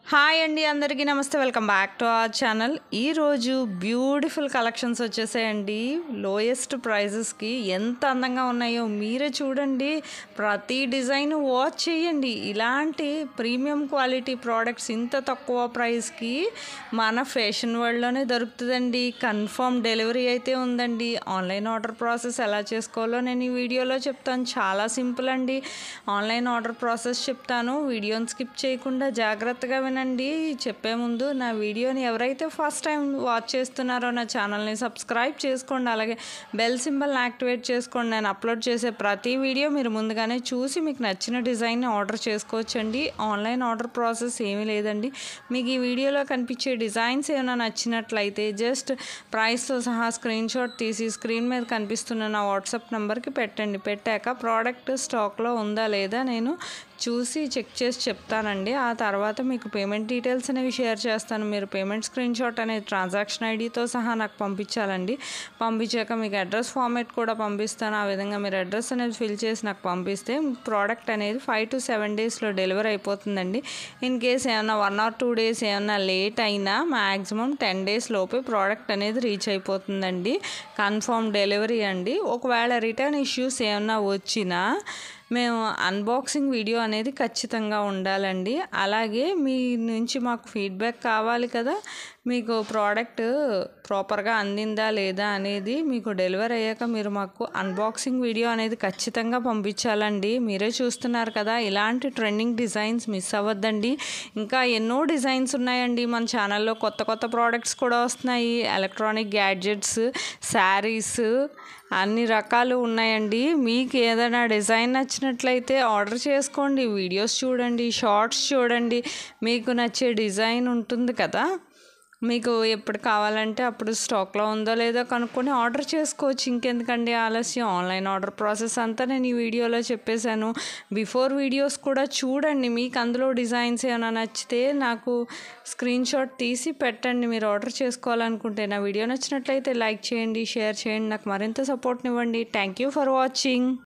hi అండి అందరికీ నమస్తే welcome back to our channel ఈరోజు బ్యూటిఫుల్ కలెక్షన్స్ వచ్చేసాయండి లోయెస్ట్ ప్రైజెస్కి ఎంత అందంగా ఉన్నాయో మీరే చూడండి ప్రతి డిజైన్ వాచ్ చేయండి ఇలాంటి ప్రీమియం క్వాలిటీ ప్రోడక్ట్స్ ఇంత తక్కువ ప్రైస్కి మన ఫ్యాషన్ వరల్డ్లోనే దొరుకుతుందండి కన్ఫర్మ్ డెలివరీ అయితే ఉందండి ఆన్లైన్ ఆర్డర్ ప్రాసెస్ ఎలా చేసుకోవాలో నేను ఈ వీడియోలో చెప్తాను చాలా సింపుల్ అండి ఆన్లైన్ ఆర్డర్ ప్రాసెస్ చెప్తాను వీడియోని స్కిప్ చేయకుండా జాగ్రత్తగా వినండి చెప్పే ముందు నా వీడియోని ఎవరైతే ఫస్ట్ టైం వాచ్ చేస్తున్నారో నా ఛానల్ని సబ్స్క్రైబ్ చేసుకోండి అలాగే బెల్ సింబల్ని యాక్టివేట్ చేసుకోండి నేను అప్లోడ్ చేసే ప్రతి వీడియో మీరు ముందుగానే చూసి మీకు నచ్చిన డిజైన్ని ఆర్డర్ చేసుకోవచ్చండి ఆన్లైన్ ఆర్డర్ ప్రాసెస్ ఏమీ లేదండి మీకు ఈ వీడియోలో కనిపించే డిజైన్స్ ఏమైనా నచ్చినట్లయితే జస్ట్ ప్రైస్తో సహా స్క్రీన్ షాట్ తీసి స్క్రీన్ మీద కనిపిస్తున్న నా వాట్సాప్ నెంబర్కి పెట్టండి పెట్టాక ప్రోడక్ట్ స్టాక్లో ఉందా లేదా నేను చూసి చెక్ చేసి చెప్తానండి ఆ తర్వాత మీకు పేమెంట్ డీటెయిల్స్ అనేవి షేర్ చేస్తాను మీరు పేమెంట్ స్క్రీన్ షాట్ అనేది ట్రాన్సాక్షన్ ఐడితో సహా నాకు పంపించాలండి పంపించాక మీకు అడ్రస్ ఫార్మేట్ కూడా పంపిస్తాను ఆ విధంగా మీరు అడ్రస్ అనేది ఫిల్ చేసి నాకు పంపిస్తే ప్రోడక్ట్ అనేది ఫైవ్ టు సెవెన్ డేస్లో డెలివరీ అయిపోతుందండి ఇన్ కేస్ ఏమన్నా వన్ ఆర్ టూ డేస్ ఏమన్నా లేట్ అయినా మ్యాక్సిమం టెన్ డేస్ లోపే ప్రోడక్ట్ అనేది రీచ్ అయిపోతుందండి కన్ఫర్మ్ డెలివరీ అండి ఒకవేళ రిటర్న్ ఇష్యూస్ ఏమన్నా వచ్చినా మేము అన్బాక్సింగ్ వీడియో అనేది ఖచ్చితంగా ఉండాలండి అలాగే మీ నుంచి మాకు ఫీడ్బ్యాక్ కావాలి కదా మీకు ప్రోడక్ట్ ప్రాపర్గా అందిందా లేదా అనేది మీకు డెలివరీ అయ్యాక మీరు మాకు అన్బాక్సింగ్ వీడియో అనేది ఖచ్చితంగా పంపించాలండి మీరే చూస్తున్నారు కదా ఇలాంటి ట్రెండింగ్ డిజైన్స్ మిస్ అవ్వద్దండి ఇంకా ఎన్నో డిజైన్స్ ఉన్నాయండి మన ఛానల్లో కొత్త కొత్త ప్రోడక్ట్స్ కూడా వస్తున్నాయి ఎలక్ట్రానిక్ గ్యాడ్జెట్స్ శారీస్ అన్ని రకాలు ఉన్నాయండి మీకు ఏదైనా డిజైన్ నచ్చినట్లయితే ఆర్డర్ చేసుకోండి వీడియోస్ చూడండి షార్ట్స్ చూడండి మీకు నచ్చే డిజైన్ ఉంటుంది కదా మీకు ఎప్పుడు కావాలంటే అప్పుడు స్టాక్లో ఉందో లేదో కనుక్కొని ఆర్డర్ చేసుకోవచ్చు ఇంకెందుకండి ఆలస్యం ఆన్లైన్ ఆర్డర్ ప్రాసెస్ అంతా నేను ఈ వీడియోలో చెప్పేశాను బిఫోర్ వీడియోస్ కూడా చూడండి మీకు అందులో డిజైన్స్ ఏమైనా నచ్చితే నాకు స్క్రీన్ షాట్ తీసి పెట్టండి మీరు ఆర్డర్ చేసుకోవాలనుకుంటే నా వీడియో నచ్చినట్లయితే లైక్ చేయండి షేర్ చేయండి నాకు మరింత సపోర్ట్నివ్వండి థ్యాంక్ యూ ఫర్ వాచింగ్